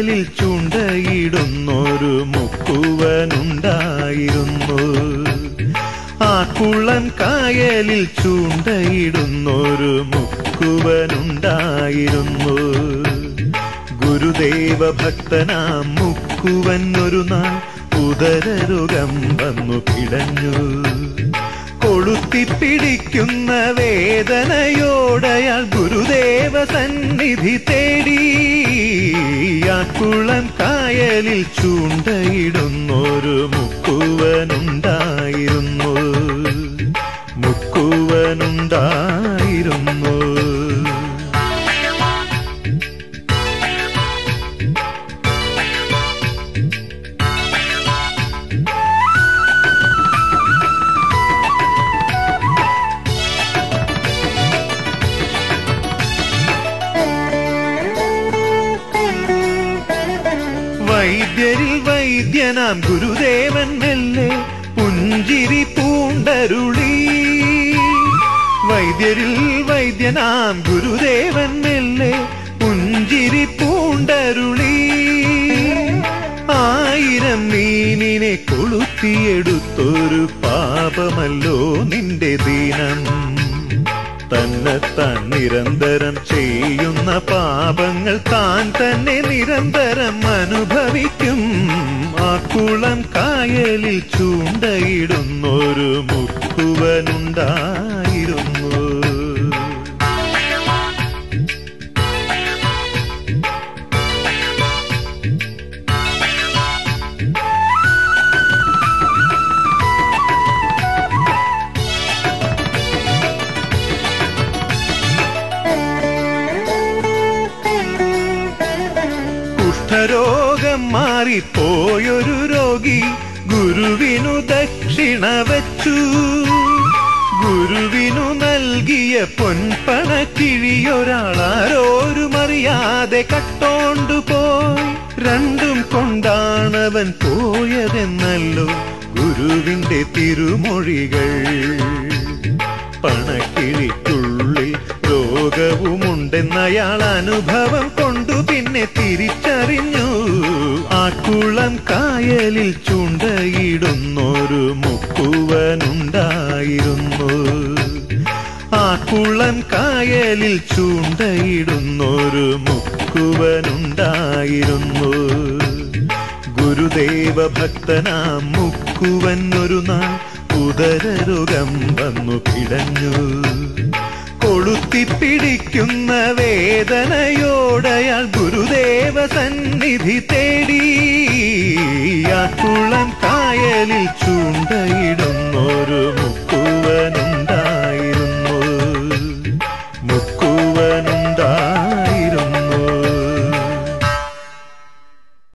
കായലിൽ ചൂണ്ടയിടുന്നൊരു മുക്കുവനുണ്ടായിരുന്നു ആ കുളം കായലിൽ ചൂണ്ടയിടുന്നൊരു മുക്കുവനുണ്ടായിരുന്നു ഗുരുദേവ ഭക്തനാം മുക്കുവൻ ഒരു നാൾ ഉദരരുഗം വന്നു പിടഞ്ഞു കൊളുത്തിപ്പിടിക്കുന്ന വേദനയോടയാൾ ഗുരുദേവ സന്നിധി തേടി ആ കുളം കായലിൽ ചൂണ്ടയിടുന്നൊരു മുക്കുവനുണ്ടായിരുന്നു മുക്കുവനുണ്ടായിരുന്നു വൈദ്യരിൽ വൈദ്യനാം ഗുരുദേവൻ മെല്ലെ പുഞ്ചിരി പൂണ്ടരുളി വൈദ്യരിൽ വൈദ്യനാം ഗുരുദേവൻ മെല്ലെ പുഞ്ചിരി പൂണ്ടരുളി ആയിരം മീനിനെ കൊളുത്തിയെടുത്തൊരു പാപമല്ലോ നിന്റെ ദീനം തന്നെത്താൻ നിരന്തരം ചെയ്യുന്ന പാപങ്ങൾ താൻ തന്നെ നിരന്തരം അനുഭവിക്കും ആ കുളം കായലിൽ ചൂണ്ടയിടുന്നൊരു മുക്കുവനുണ്ടായിരുന്നു കുഷ്ഠരോഗം മാറിപ്പോയൊരു രോഗി ഗുരുവിനു ദക്ഷിണ വച്ചു ഗുരുവിനു നൽകിയ പൊൻപണ കിഴിയൊരാളാരോരും അറിയാതെ കട്ടോണ്ടു പോയി രണ്ടും കൊണ്ടാണവൻ പോയതെന്നല്ലോ ഗുരുവിന്റെ തിരുമൊഴികൾ പണക്കിഴിക്കുള്ളിൽ രോഗവുമുണ്ടെന്നയാൾ അനുഭവം കൊണ്ടു പിന്നെ തിരിച്ചറിഞ്ഞു ആ കുളം കായലിൽ ചൂണ്ടയിടുന്നൊരു മുക്കുവനുണ്ടായിരുന്നു ആ കുളം കായലിൽ ചൂണ്ടയിടുന്നൊരു മുക്കുവനുണ്ടായിരുന്നു ഗുരുദേവ ഭക്തനാം മുക്കുവൻ ഒരു നാൾ ഉദരരുഗം വന്നു പിടഞ്ഞു കൊളുത്തിപ്പിടിക്കുന്ന വേദനയോടയാൾ ഗുരുദേവ സന്നിധി തേടി ആ കുളം കായലിൽ ചൂണ്ടയിടും